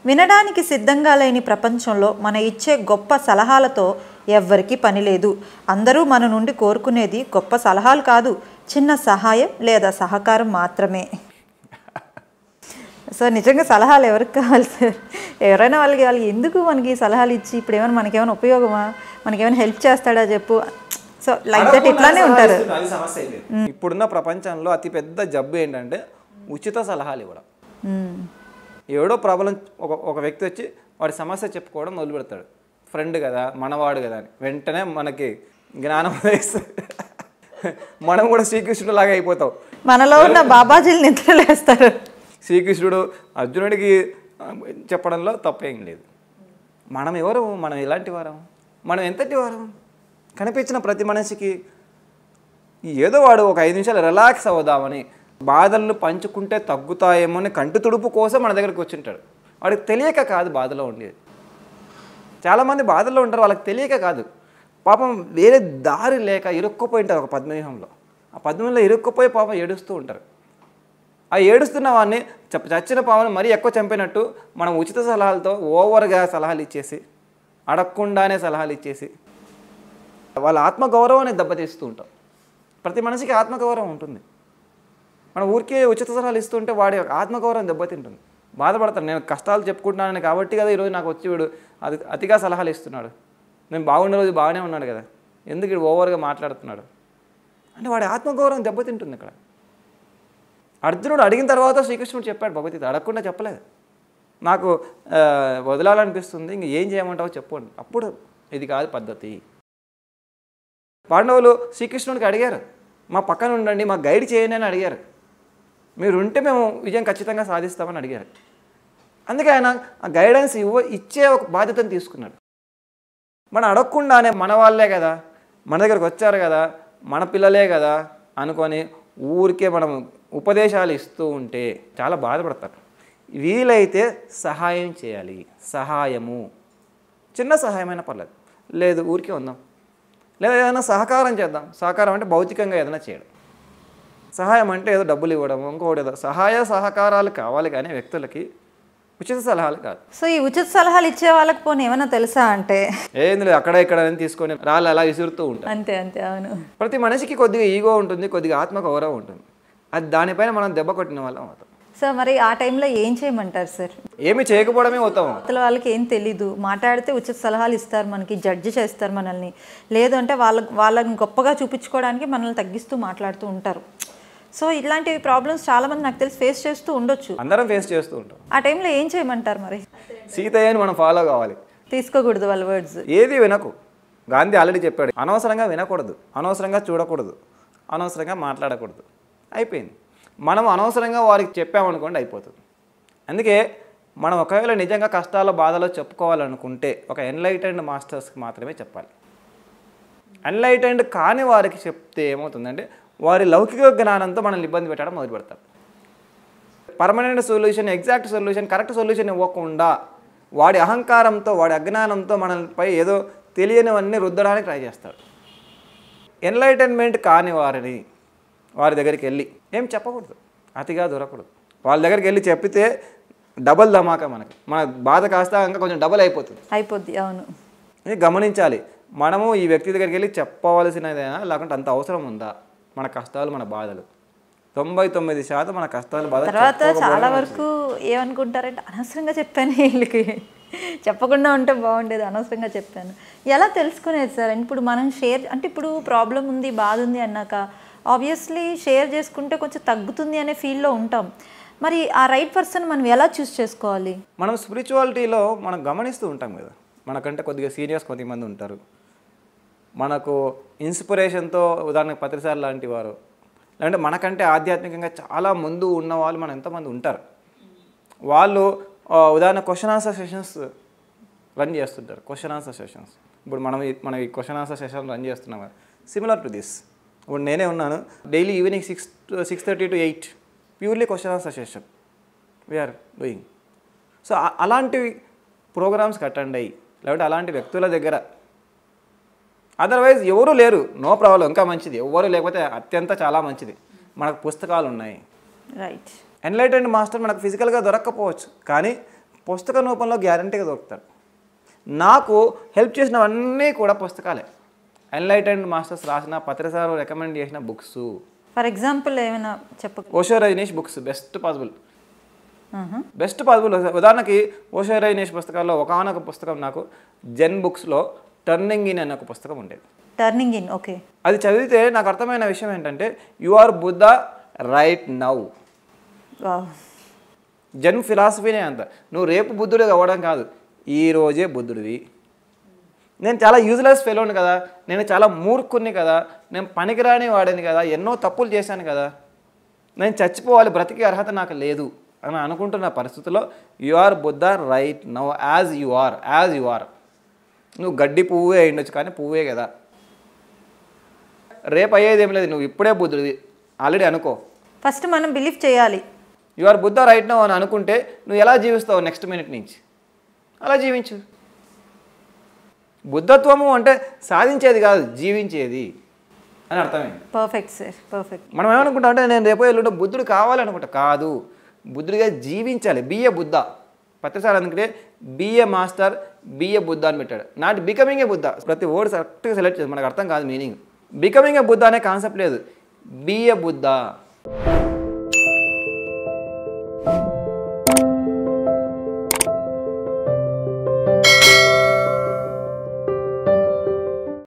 వినడానికి సిద్ధంగా లేని ప్రపంచంలో మన ఇచ్చే గొప్ప సలహాలతో ఎవ్వరికీ పని లేదు అందరూ మన నుండి కోరుకునేది గొప్ప సలహాలు కాదు చిన్న సహాయం లేదా సహకారం మాత్రమే సో నిజంగా సలహాలు ఎవరికి కావాలి సార్ ఎవరైనా వాళ్ళకి వాళ్ళకి ఎందుకు మనకి సలహాలు ఇచ్చి ఇప్పుడు ఏమైనా మనకేమైనా ఉపయోగమా మనకేమైనా హెల్ప్ చేస్తాడా చెప్పు సో లైక్ దట్ ఇట్లానే ఉంటారు అది సమస్య అయితే ఇప్పుడున్న ప్రపంచంలో అతి పెద్ద జబ్బు ఏంటంటే ఉచిత సలహాలు ఇవ్వడం మ్మ్. ఎవడో ప్రాబ్లం ఒక ఒక వ్యక్తి వచ్చి వాడి సమస్య చెప్పుకోవడం మొదలు పెడతాడు ఫ్రెండ్ కదా మనవాడు కదా అని వెంటనే మనకి జ్ఞానం వేస్తాడు మనం కూడా శ్రీకృష్ణుడు లాగా అయిపోతాం మనలో ఉన్న బాబాజీలు నిద్రలేస్తారు శ్రీకృష్ణుడు అర్జునుడికి ఆ, చెప్పడంలో తప్పేం లేదు మనం ఎవరు మనం ఎలాంటి వారం మనం ఎంతటి వారం కనిపించిన ప్రతి మనిషికి ఏదో వాడు ఒక ఐదు నిమిషాలు రిలాక్స్ అవుదామని బాధలను పంచుకుంటే తగ్గుతాయేమో అని కంటి తుడుపు కోసం మన దగ్గరికి వచ్చింటాడు వాడికి తెలియక కాదు బాధలో ఉండేది చాలామంది బాధల్లో ఉంటారు వాళ్ళకి తెలియక కాదు పాపం వేరే దారి లేక ఇరుక్కుపోయి ఉంటారు ఒక పద్మవ్యూహంలో ఆ పద్మంలో ఇరుక్కుపోయి పాపం ఏడుస్తూ ఉంటారు ఆ ఏడుస్తున్న వాడిని చ- చచ్చిన పావును మరీ ఎక్కువ చంపినట్టు మనం ఉచిత సలహాలతో ఓవర్గా సలహాలు ఇచ్చేసి అడగకుండానే సలహాలు ఇచ్చేసి వాళ్ళ ఆత్మగౌరవాన్ని దెబ్బతీస్తూ ఉంటాం ప్రతి మనిషికి ఆత్మగౌరవం ఉంటుంది మనం ఊరికే ఉచిత సలహాలు ఇస్తుంటే వాడి ఆత్మగౌరవం దెబ్బతింటుంది బాధపడతాను నేను కష్టాలు చెప్పుకుంటున్నానని కాబట్టి కదా ఈరోజు నాకు వచ్చి వీడు అది అతిగా సలహాలు ఇస్తున్నాడు నేను బాగుండే రోజు బాగానే ఉన్నాడు కదా ఎందుకు వీడు ఓవర్గా మాట్లాడుతున్నాడు అంటే వాడి ఆత్మగౌరవం దెబ్బతింటుంది ఇక్కడ అర్జునుడు అడిగిన తర్వాత శ్రీకృష్ణుడు చెప్పాడు భగవద్గీత అడగకుండా చెప్పలేదు నాకు ఆ, వదలాలనిపిస్తుంది ఇంక ఏం చేయమంటావో చెప్పండి అప్పుడు ఇది కాదు పద్ధతి పాండవులు శ్రీకృష్ణుడికి అడిగారు మా పక్కన ఉండండి మా గైడ్ చేయండి అని అడిగారు మీరు ఉంటే మేము విజయం ఖచ్చితంగా సాధిస్తామని అడిగారు అందుకే ఆయన ఆ గైడెన్స్ ఇవ్వ ఇచ్చే ఒక బాధ్యతను తీసుకున్నాడు మనం అడగకుండానే మన వాళ్ళే కదా మన దగ్గరకు వచ్చారు కదా మన పిల్లలే కదా అనుకొని ఊరికే మనం ఉపదేశాలు ఇస్తూ ఉంటే చాలా బాధపడతారు వీలైతే సహాయం చేయాలి సహాయము చిన్న సహాయమైనా పర్లేదు లేదు ఊరికే ఉందాం లేదా ఏదైనా సహకారం చేద్దాం సహకారం అంటే భౌతికంగా ఏదైనా చేయడం సహాయం అంటే ఏదో డబ్బులు ఇవ్వడం ఇంకోటి ఏదో సహాయ సహకారాలు కావాలి కానీ వ్యక్తులకి ఉచిత సలహాలు కాదు సో ఈ ఉచిత సలహాలు ఇచ్చే వాళ్ళకి పోనీ ఏమైనా తెలుసా అంటే ఏంది లేదు అక్కడ ఇక్కడ అని తీసుకొని రాళ్ళు అలా విసురుతూ ఉంటారు అంతే అంతే అవును ప్రతి మనిషికి కొద్దిగా ఈగో ఉంటుంది కొద్దిగా ఆత్మగౌరవం ఉంటుంది అది దానిపైన మనం దెబ్బ కొట్టిన వాళ్ళం అవుతాం సో మరి ఆ టైంలో ఏం చేయమంటారు సార్ ఏమి చేయకపోవడమే అవుతాం అవతల వాళ్ళకి ఏం తెలీదు మాట్లాడితే ఉచిత సలహాలు ఇస్తారు మనకి జడ్జి చేస్తారు మనల్ని లేదు అంటే వాళ్ళ వాళ్ళని గొప్పగా చూపించుకోవడానికి మనల్ని తగ్గిస్తూ మాట్లాడుతూ ఉంటారు సో ఇలాంటి ప్రాబ్లమ్స్ చాలామంది నాకు తెలిసి ఫేస్ చేస్తూ ఉండొచ్చు అందరం ఫేస్ చేస్తూ ఉంటాం ఆ టైంలో ఏం చేయమంటారు మరి సీతయ్యని మనం ఫాలో కావాలి తీసుకోకూడదు వాళ్ళ వర్డ్స్ ఏది వినకు గాంధీ ఆల్రెడీ చెప్పాడు అనవసరంగా వినకూడదు అనవసరంగా చూడకూడదు అనవసరంగా మాట్లాడకూడదు అయిపోయింది మనం అనవసరంగా వారికి చెప్పామనుకోండి అయిపోతుంది అందుకే మనం ఒకవేళ నిజంగా కష్టాల బాధలో చెప్పుకోవాలనుకుంటే ఒక ఎన్లైటెండ్ మాస్టర్స్కి మాత్రమే చెప్పాలి అన్లైటెండ్ కాని వారికి చెప్తే ఏమవుతుందంటే వారి లౌకిక జ్ఞానంతో మనల్ని ఇబ్బంది పెట్టడం మొదలు పెడతారు permanent solution exact solution correct solution ఇవ్వకుండా వాడి అహంకారంతో వాడి అజ్ఞానంతో మనపై ఏదో తెలియనివన్నీ రుద్దడానికి ట్రై చేస్తాడు ఎన్లైటన్మెంట్ కాని వారిని వారి దగ్గరికి వెళ్ళి ఏం చెప్పకూడదు అతిగా దొరకకూడదు వాళ్ళ దగ్గరికి వెళ్ళి చెప్పితే డబల్ ధమాకా మనకి మన బాధ కాస్త ఇంకా కొంచెం డబల్ అయిపోతుంది అయిపోద్ది అవును ఇది గమనించాలి మనము ఈ వ్యక్తి దగ్గరికి వెళ్ళి చెప్పవలసినదేనా లేకుంటే అంత అవసరం ఉందా మన కష్టాలు మన బాధలు తొంభై తొమ్మిది శాతం మన కష్టాలు బాధ తర్వాత చాలా వరకు ఏమనుకుంటారంటే అనవసరంగా చెప్పాను వీళ్ళకి చెప్పకుండా ఉంటే బాగుండేది అనవసరంగా చెప్పాను ఎలా తెలుసుకునేది సార్ ఇప్పుడు మనం షేర్ అంటే ఇప్పుడు ప్రాబ్లం ఉంది బాధ ఉంది అన్నాక ఆబ్వియస్లీ షేర్ చేసుకుంటే కొంచెం తగ్గుతుంది అనే ఫీల్లో ఉంటాం మరి ఆ రైట్ పర్సన్ మనం ఎలా చూస్ చేసుకోవాలి మనం స్పిరిచువాలిటీలో మనం గమనిస్తూ ఉంటాం కదా మనకంటే కొద్దిగా సీనియర్స్ కొంతమంది ఉంటారు మనకు ఇన్స్పిరేషన్తో ఉదాహరణకు పత్రిసార్ లాంటి వారు లేదంటే మనకంటే ఆధ్యాత్మికంగా చాలా ముందు ఉన్న వాళ్ళు మనం ఎంతమంది ఉంటారు వాళ్ళు ఆ, ఉదాహరణ క్వశ్చన్ ఆన్సర్ సెషన్స్ రన్ చేస్తుంటారు క్వశ్చన్ ఆన్సర్ సెషన్స్ ఇప్పుడు మనం ఈ- మనం ఈ క్వశ్చన్ ఆన్సర్ సెషన్ రన్ చేస్తున్నాం కదా సిమిలర్ టు దిస్ ఇప్పుడు నేనే ఉన్నాను daily evening six six thirty to eight purely question answer session we are doing so అ- అలాంటి ప్రోగ్రామ్స్కి అటెండ్ అయ్యి లేకపోతే అలాంటి వ్యక్తుల దగ్గర అదర్వైజ్ ఎవరు లేరు నో ప్రాబ్లం ఇంకా మంచిది ఎవరు లేకపోతే అత్యంత చాలా మంచిది మనకు పుస్తకాలు ఉన్నాయి రైట్ ఎన్లైటెండ్ మాస్టర్ మనకు ఫిజికల్గా దొరక్కపోవచ్చు కానీ పుస్తక రూపంలో గ్యారంటీగా దొరుకుతాడు నాకు హెల్ప్ చేసినవన్నీ కూడా పుస్తకాలే ఎన్లైటెండ్ మాస్టర్స్ రాసిన పత్రిసారు రికమెండ్ చేసిన బుక్స్ ఫర్ ఎగ్జాంపుల్ ఏమైనా చెప్ప Osho Rajneesh books best possible best possible ఉదాహరణకి ఓషో రజనీష్ పుస్తకాల్లో ఒకనొక పుస్తకం నాకు జెన్ బుక్స్లో టర్నింగ్ ఇన్ అనే ఒక పుస్తకం ఉండేది టర్నింగ్ ఇన్ ఓకే అది చదివితే నాకు అర్థమైన విషయం ఏంటంటే you are Buddha right now Zen ఫిలాసఫీనే అంత నువ్వు రేపు బుద్ధుడు అవ్వడం కాదు ఈ రోజే బుద్ధుడివి నేను చాలా యూజ్లెస్ ఫెలోని కదా నేను చాలా మూర్ఖుని కదా నేను పనికిరాని వాడిని కదా ఎన్నో తప్పులు చేశాను కదా నేను చచ్చిపోవాలి బ్రతికే అర్హత నాకు లేదు అని అనుకుంటున్న పరిస్థితుల్లో you are Buddha right now as you are as you are నువ్వు గడ్డి పువ్వే అయ్యుండొచ్చు కానీ పువ్వే కదా రేపు అయ్యేది ఏం లేదు నువ్వు ఇప్పుడే బుద్ధుడివి ఆల్రెడీ అనుకో ఫస్ట్ మనం బిలీవ్ చేయాలి you are Buddha right now అని అనుకుంటే నువ్వు ఎలా జీవిస్తావు నెక్స్ట్ మినిట్ నుంచి అలా జీవించు బుద్ధత్వము అంటే సాధించేది కాదు జీవించేది అని అర్థమైంది పర్ఫెక్ట్ సార్ పర్ఫెక్ట్ మనం ఏమనుకుంటాం అంటే నేను రేపు ఎల్లుంటే బుద్ధుడు కావాలనుకుంటా కాదు బుద్ధుడిగా జీవించాలి బిఏ బుద్ధ పత్రిసారి అందుకే బిఏ మాస్టర్ బిఏ బుద్ధ అని పెట్టాడు నాట్ బికమింగ్ ఏ బుద్ధ ప్రతి వర్డ్ కరెక్ట్గా సెలెక్ట్ చేసి మనకు అర్థం కాదు మీనింగ్ బికమింగ్ ఏ బుద్ధ అనే కాన్సెప్ట్ లేదు బిఏ బుద్ధ